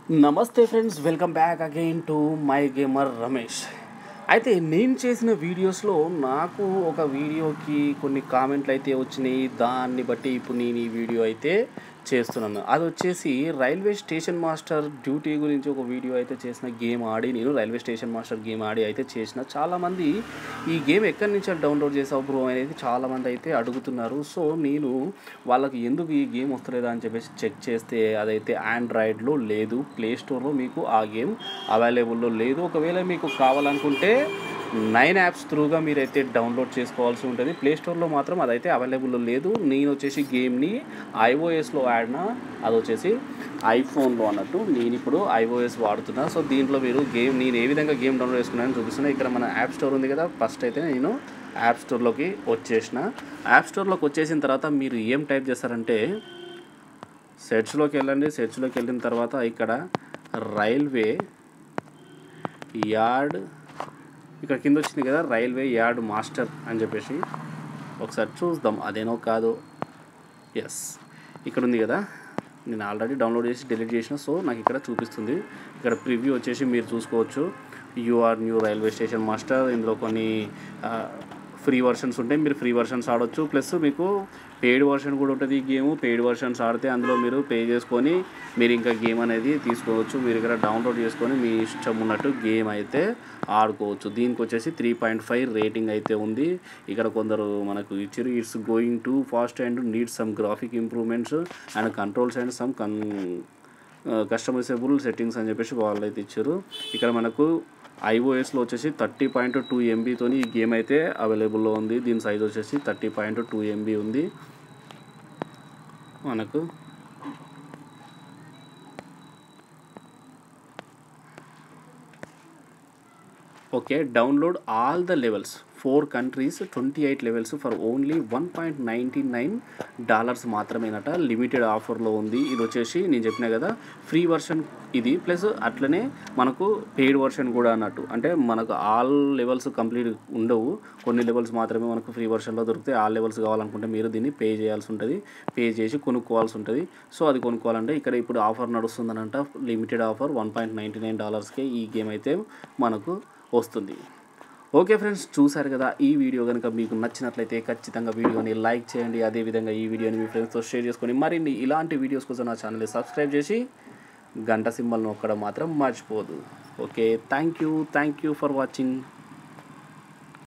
నమస్తే friends welcome back again to my gamer Ramesh అయితే నేను చేసిన వీడియోస్లో నాకు ఒక వీడియోకి కొన్ని కామెంట్లు అయితే వచ్చినాయి దాన్ని బట్టి ఇప్పుడు నేను ఈ వీడియో అయితే చేస్తున్నాను అది వచ్చేసి రైల్వే స్టేషన్ మాస్టర్ డ్యూటీ గురించి ఒక వీడియో అయితే చేసిన గేమ్ ఆడి నేను రైల్వే స్టేషన్ మాస్టర్ గేమ్ ఆడి అయితే చేసిన చాలామంది ఈ గేమ్ ఎక్కడి నుంచి డౌన్లోడ్ చేసావు బ్రో అనేది చాలామంది అయితే అడుగుతున్నారు సో నేను వాళ్ళకి ఎందుకు ఈ గేమ్ వస్తలేదా అని చెప్పేసి చెక్ చేస్తే అదైతే ఆండ్రాయిడ్లో లేదు ప్లే స్టోర్లో మీకు ఆ గేమ్ అవైలబుల్లో లేదు ఒకవేళ మీకు కావాలనుకుంటే నైన్ యాప్స్ త్రూగా మీరైతే డౌన్లోడ్ చేసుకోవాల్సి ఉంటుంది ప్లే స్టోర్లో మాత్రం అదైతే అవైలబుల్లో లేదు నేను వచ్చేసి గేమ్ని ఐఓఎస్లో ఆడినా అది వచ్చేసి ఐఫోన్లో అన్నట్టు నేను ఇప్పుడు ఐఓఎస్ వాడుతున్నా సో దీంట్లో మీరు గేమ్ నేను ఏ విధంగా గేమ్ డౌన్లోడ్ చేసుకున్నానని చూపిస్తున్నా ఇక్కడ మన యాప్ స్టోర్ ఉంది కదా ఫస్ట్ అయితే నేను యాప్ స్టోర్లోకి వచ్చేసిన యాప్ స్టోర్లోకి వచ్చేసిన తర్వాత మీరు ఏం టైప్ చేస్తారంటే సెర్చ్లోకి వెళ్ళండి సెర్చ్లోకి వెళ్ళిన తర్వాత ఇక్కడ రైల్వే యార్డ్ ఇక్కడ కింద వచ్చింది కదా రైల్వే యార్డ్ మాస్టర్ అని చెప్పేసి ఒకసారి చూద్దాం అదేనో కాదు ఎస్ ఇక్కడ ఉంది కదా నేను ఆల్రెడీ డౌన్లోడ్ చేసి డిలీట్ చేసిన సో నాకు ఇక్కడ చూపిస్తుంది ఇక్కడ ప్రివ్యూ వచ్చేసి మీరు చూసుకోవచ్చు your new railway station master ఇందులో కొన్ని ఫ్రీ వర్షన్స్ ఉంటాయి మీరు ఫ్రీ వర్షన్స్ ఆడొచ్చు ప్లస్ మీకు పెయిడ్ వర్షన్ కూడా ఉంటుంది ఈ గేమ్ పెయిడ్ వర్షన్స్ ఆడితే అందులో మీరు పే చేసుకొని మీరు ఇంకా గేమ్ అనేది తీసుకోవచ్చు మీరు ఇక్కడ డౌన్లోడ్ చేసుకొని మీ ఇష్టం ఉన్నట్టు గేమ్ అయితే ఆడుకోవచ్చు దీనికి వచ్చేసి త్రీ పాయింట్ ఫైవ్ రేటింగ్ అయితే ఉంది ఇక్కడ కొందరు మనకు ఇచ్చారు it's going too fast and need some graphic improvements and controls and some కన్ కస్టమైజబుల్ సెట్టింగ్స్ అని చెప్పేసి వాళ్ళు అయితే ఇచ్చారు ఇక్కడ మనకు ఐఓఎస్లో వచ్చేసి థర్టీ పాయింట్ టూ ఎంబీతో ఈ గేమ్ అయితే అవైలబుల్లో ఉంది దీని సైజ్ వచ్చేసి థర్టీ పాయింట్ టూ ఎంబీ ఉంది మనకు okay download all the levels four countries twenty eight levels for only one point ninety nine dollars మాత్రమేనట లిమిటెడ్ ఆఫర్లో ఉంది ఇది వచ్చేసి నేను చెప్పిన కదా ఫ్రీ వర్షన్ ఇది ప్లస్ అట్లనే మనకు పెయిడ్ వర్షన్ కూడా అన్నట్టు అంటే మనకు ఆల్ లెవెల్స్ కంప్లీట్ ఉండవు కొన్ని లెవెల్స్ మాత్రమే మనకు ఫ్రీ వర్షన్లో దొరుకుతాయి ఆల్ లెవెల్స్ కావాలనుకుంటే మీరు దీన్ని పే చేయాల్సి ఉంటుంది పే చేసి కొనుక్కోవాల్సి ఉంటుంది సో అది కొనుక్కోవాలంటే ఇక్కడ ఇప్పుడు ఆఫర్ నడుస్తుందనంట limited offer one point ninety nine డాలర్స్కే ఈ గేమ్ అయితే మనకు వస్తుంది ఓకే ఫ్రెండ్స్ చూసారు కదా ఈ వీడియో కనుక మీకు నచ్చినట్లయితే ఖచ్చితంగా వీడియోని లైక్ చేయండి అదేవిధంగా ఈ వీడియోని మీ ఫ్రెండ్స్తో షేర్ చేసుకొని మరిన్ని ఇలాంటి వీడియోస్ కోసం నా ఛానల్ని సబ్స్క్రైబ్ చేసి గంట సింబల్ నొక్కడం మాత్రం మర్చిపోదు okay thank you thank you for watching